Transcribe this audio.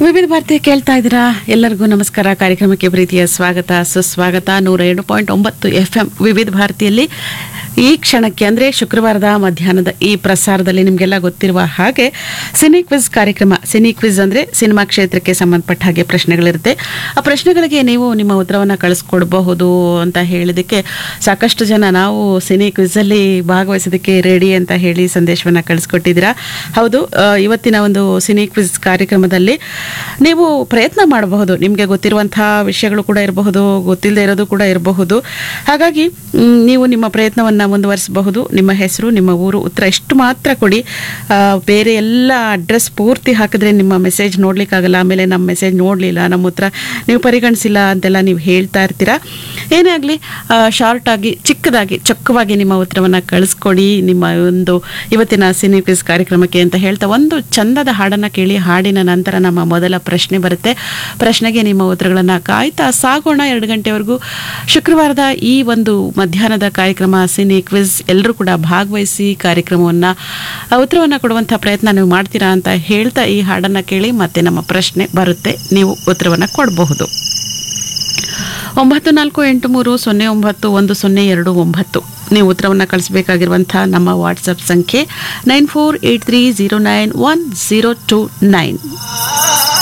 ವಿವಿಧ ಭಾರತಿ ಕೇಳ್ತಾ ಇದ್ದೀರಾ ಎಲ್ಲರಿಗೂ ನಮಸ್ಕಾರ ಕಾರ್ಯಕ್ರಮಕ್ಕೆ ಪ್ರೀತಿಯ ಸ್ವಾಗತ ಸುಸ್ವಾಗತ ನೂರ ಎರಡು ಪಾಯಿಂಟ್ ಒಂಬತ್ತು ಎಫ್ ಎಂ ವಿವಿಧ ಭಾರತಿಯಲ್ಲಿ ಈ ಕ್ಷಣಕ್ಕೆ ಅಂದರೆ ಶುಕ್ರವಾರದ ಮಧ್ಯಾಹ್ನದ ಈ ಪ್ರಸಾರದಲ್ಲಿ ನಿಮಗೆಲ್ಲ ಗೊತ್ತಿರುವ ಹಾಗೆ ಸಿನಿ ಕ್ವಿಜ್ ಕಾರ್ಯಕ್ರಮ ಸಿನಿ ಕ್ವಿಜ್ ಅಂದರೆ ಸಿನಿಮಾ ಕ್ಷೇತ್ರಕ್ಕೆ ಸಂಬಂಧಪಟ್ಟ ಹಾಗೆ ಪ್ರಶ್ನೆಗಳಿರುತ್ತೆ ಆ ಪ್ರಶ್ನೆಗಳಿಗೆ ನೀವು ನಿಮ್ಮ ಉತ್ತರವನ್ನು ಕಳಿಸ್ಕೊಡ್ಬಹುದು ಅಂತ ಹೇಳಿದಕ್ಕೆ ಸಾಕಷ್ಟು ಜನ ನಾವು ಸಿನಿ ಕ್ವಿಝಲ್ಲಿ ಭಾಗವಹಿಸೋದಕ್ಕೆ ರೆಡಿ ಅಂತ ಹೇಳಿ ಸಂದೇಶವನ್ನು ಕಳಿಸ್ಕೊಟ್ಟಿದ್ದೀರಾ ಹೌದು ಆ, ಇವತ್ತಿನ ಒಂದು ಸಿನಿ ಕ್ವಿಜ್ ಕಾರ್ಯಕ್ರಮದಲ್ಲಿ ನೀವು ಪ್ರಯತ್ನ ಮಾಡಬಹುದು ನಿಮಗೆ ಗೊತ್ತಿರುವಂತಹ ವಿಷಯಗಳು ಕೂಡ ಇರಬಹುದು ಗೊತ್ತಿಲ್ಲದೆ ಇರೋದು ಕೂಡ ಇರಬಹುದು ಹಾಗಾಗಿ ಮ್, ನೀವು ನಿಮ್ಮ ಪ್ರಯತ್ನವನ್ನು ಮುಂದುವರಿಸಬಹುದು ನಿಮ್ಮ ಹೆಸರು ನಿಮ್ಮ ಊರು ಉತ್ತರ ಇಷ್ಟು ಮಾತ್ರ ಕೊಡಿ ಆ, ಬೇರೆ ಎಲ್ಲ ಅಡ್ರೆಸ್ ಪೂರ್ತಿ ಹಾಕಿದ್ರೆ ನಿಮ್ಮ ಮೆಸೇಜ್ ನೋಡ್ಲಿಕ್ಕಾಗಲ್ಲ ಆಮೇಲೆ ನಮ್ಮ ಮೆಸೇಜ್ ನೋಡಲಿಲ್ಲ ನಮ್ಮ ಉತ್ತರ ನೀವು ಪರಿಗಣಿಸಿಲ್ಲ ಅಂತೆಲ್ಲ ನೀವು ಹೇಳ್ತಾ ಇರ್ತೀರಾ ಏನೇ ಆಗಲಿ ಶಾರ್ಟ್ ಆಗಿ ಚಿಕ್ಕದಾಗಿ ಚೊಕ್ಕವಾಗಿ ನಿಮ್ಮ ಉತ್ತರವನ್ನು ಕಳಿಸ್ಕೊಡಿ ನಿಮ್ಮ ಒಂದು ಇವತ್ತಿನ ಸಿನಿ ಕ್ವಿಸ್ ಕಾರ್ಯಕ್ರಮಕ್ಕೆ ಅಂತ ಹೇಳ್ತಾ ಒಂದು ಚಂದದ ಹಾಡನ್ನು ಕೇಳಿ ಹಾಡಿನ ನಂತರ ನಮ್ಮ ಮೊದಲ ಪ್ರಶ್ನೆ ಬರುತ್ತೆ ಪ್ರಶ್ನೆಗೆ ನಿಮ್ಮ ಉತ್ತರಗಳನ್ನು ಕಾಯ್ತಾ ಸಾಗೋಣ ಎರಡು ಗಂಟೆವರೆಗೂ ಶುಕ್ರವಾರದ ಈ ಒಂದು ಮಧ್ಯಾಹ್ನದ ಕಾರ್ಯಕ್ರಮ ಸಿನಿ ಕ್ವಿಜ್ ಎಲ್ಲರೂ ಕೂಡ ಭಾಗವಹಿಸಿ ಕಾರ್ಯಕ್ರಮವನ್ನು ಉತ್ತರವನ್ನು ಕೊಡುವಂಥ ಪ್ರಯತ್ನ ನೀವು ಮಾಡ್ತೀರಾ ಅಂತ ಹೇಳ್ತಾ ಈ ಹಾಡನ್ನು ಕೇಳಿ ಮತ್ತೆ ನಮ್ಮ ಪ್ರಶ್ನೆ ಬರುತ್ತೆ ನೀವು ಉತ್ತರವನ್ನು ಕೊಡಬಹುದು ಒಂಬತ್ತು ನಾಲ್ಕು ಎಂಟು ಮೂರು ಸೊನ್ನೆ ಒಂಬತ್ತು ಒಂದು ಸೊನ್ನೆ ಎರಡು ಒಂಬತ್ತು ನೀವು ಉತ್ತರವನ್ನು ಕಳಿಸಬೇಕಾಗಿರುವಂಥ ನಮ್ಮ ವಾಟ್ಸಪ್ ಸಂಖ್ಯೆ nine four eight three zero nine one zero two nine